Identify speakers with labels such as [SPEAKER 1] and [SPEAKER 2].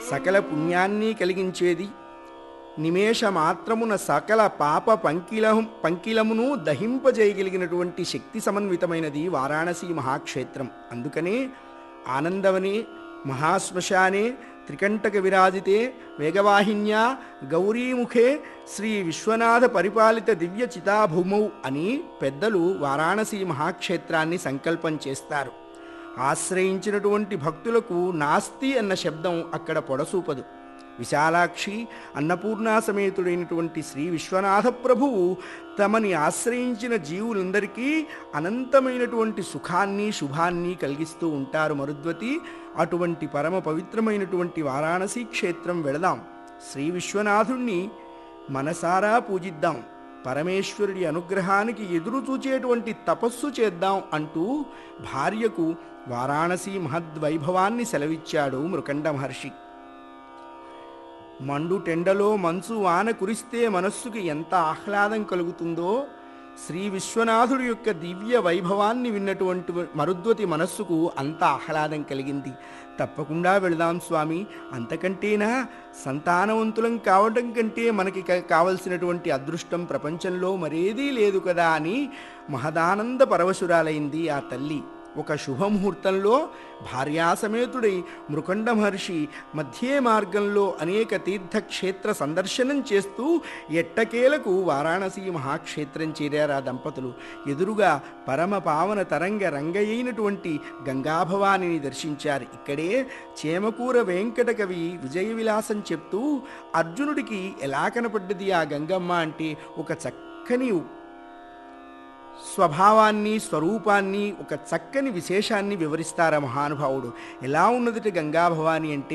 [SPEAKER 1] సకల పుణ్యాన్ని కలిగించేది నిమేష మాత్రమున సకల పాప పంకిల పంకిలమును దహింపజేయగలిగినటువంటి శక్తి సమన్వితమైనది వారాణసి మహాక్షేత్రం అందుకనే ఆనందవనే మహాశ్మశానే త్రికంటక విరాజితే వేగవాహిన్యా గౌరీముఖే శ్రీ విశ్వనాథ పరిపాలిత దివ్య చితాభూమౌ అని పెద్దలు వారాణసి మహాక్షేత్రాన్ని సంకల్పం చేస్తారు ఆశ్రయించినటువంటి భక్తులకు నాస్తి అన్న శబ్దం అక్కడ పొడసూపదు విశాలాక్షి అన్నపూర్ణా సమేతుడైనటువంటి శ్రీ విశ్వనాథ ప్రభువు తమని ఆశ్రయించిన జీవులందరికీ అనంతమైనటువంటి సుఖాన్ని శుభాన్ని కలిగిస్తూ ఉంటారు మరుద్వతి అటువంటి పరమ పవిత్రమైనటువంటి వారాణసి క్షేత్రం వెళదాం శ్రీ విశ్వనాథుణ్ణి మనసారా పూజిద్దాం పరమేశ్వరుడి అనుగ్రహానికి ఎదురు చూచేటువంటి తపస్సు చేద్దాం అంటూ భార్యకు వారాణసి మహద్వైభవాన్ని సెలవిచ్చాడు మృకండ మహర్షి మండు టెండలో మంచు వాన కురిస్తే మనస్సుకి ఎంత ఆహ్లాదం కలుగుతుందో శ్రీ విశ్వనాథుడి యొక్క దివ్య వైభవాన్ని విన్నటువంటి మరుద్వతి మనస్సుకు అంత ఆహ్లాదం కలిగింది తప్పకుండా వెళదాం స్వామి అంతకంటేనా సంతానవంతులం కావడం కంటే మనకి క- కావలసినటువంటి అదృష్టం ప్రపంచంలో మరేదీ లేదు కదా అని మహదానంద పరవశురాలైంది ఆ తల్లి ఒక శుభముహూర్తంలో భార్యాసమేతుడై మృకండ మహర్షి మధ్యే మార్గంలో అనేక తీర్థక్షేత్ర సందర్శనం చేస్తూ ఎట్టకేలకు వారాణసి మహాక్షేత్రం చేరారు ఆ దంపతులు ఎదురుగా పరమ పావన తరంగ రంగయ్యైనటువంటి గంగాభవానిని దర్శించారు ఇక్కడే చేమకూర వెంకట కవి విజయ విలాసం చెప్తూ అర్జునుడికి ఎలా కనపడ్డది ఆ గంగమ్మ అంటే ఒక చక్కని స్వభావాన్ని స్వరూపాన్ని ఒక చక్కని విశేషాన్ని వివరిస్తారా మహానుభావుడు ఎలా ఉన్నదిట గంగా భవాని అంటే